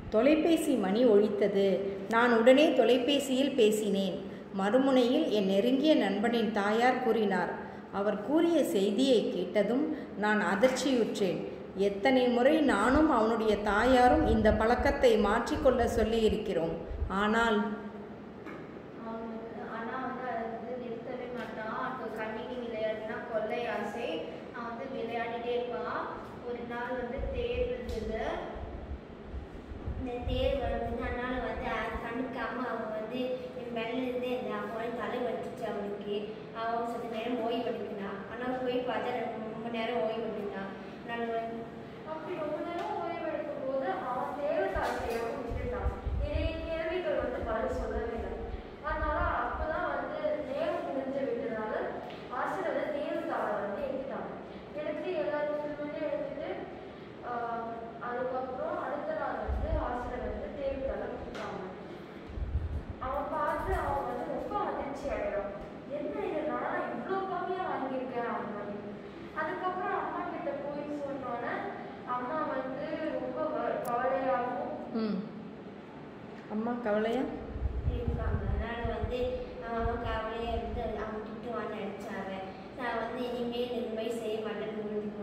தொலைபேசி மணி ஒழித்தது நான் உடனே தொலைபேசியில் பேசினேன் மறுமுனையில் என் நெருங்கிய நண்பனின் தாயார் கூறினார் அவர் கூறிய செய்தியை கேட்டதும் நான் அதிர்ச்சியுற்றேன் எத்தனை முறை நானும் அவனுடைய தாயாரும் இந்த பழக்கத்தை மாற்றிக்கொள்ள சொல்லியிருக்கிறோம் ஆனால் அவனுக்கு ஆனா வந்து அதை வந்து நிறுத்தவே மாட்டான் அவனுக்கு கணினி விளையாடுனா கொள்ளை ஆசை அவன் வந்து விளையாடிட்டே இருப்பான் ஒரு நாள் வந்து தேர்வு இருந்தது இந்த தேர் வருதுன்னு அதனால வந்து அது கண்டுக்காம அவங்க வந்து மெல்ல இருந்து இந்த அவன் தலை வச்சுச்சு அவனுக்கு அவன் சற்று நேரம் ஓய்வு எடுக்கிறான் ஆனால் போய் பார்த்தா ரெண்டு மூணு நேரம் ஓய்வு எடுத்தான் நான் வந்து அப்படி ரொம்ப நேரம் ஓய்வு எடுக்கும் போது அவன் தேவதாசையாக விட்டுட்டான் இதை கேள்விகள் வந்து பதில் சொல்லவே இல்லை அதனால அப்பதான் வந்து நேரம் முடிஞ்சு விட்டதுனால ஆசிரியர் வந்து தேவதாவை வந்து எடுத்துட்டாங்க எடுத்து எல்லாருமே எடுத்துட்டு ஆஹ், அதுக்கப்புறம் அடுத்த நாள் வந்து ஆசிரியர் வந்து தேவதாவை கொடுத்தாங்க அவன் பார்த்து அவன் வந்து ரொம்ப அதிர்ச்சி ஆயிடும் என்ன இது நான் இவ்வளோ கம்மியா வாங்கியிருக்கேன் அப்படின்னு அதுக்கப்புறம் அம்மா கிட்ட போய் சொன்னோன்னே அம்மா வந்து ரொம்ப வ- கவலையாகவும் ம் அம்மா கவலையா இருக்காங்க அதனால வந்து அவன் கவலையை வந்து அவன் திட்டுவான்னு நினச்சாங்க நான் வந்து இனிமேல் இந்த மாதிரி செய்ய மாட்டேன்னு உறுதி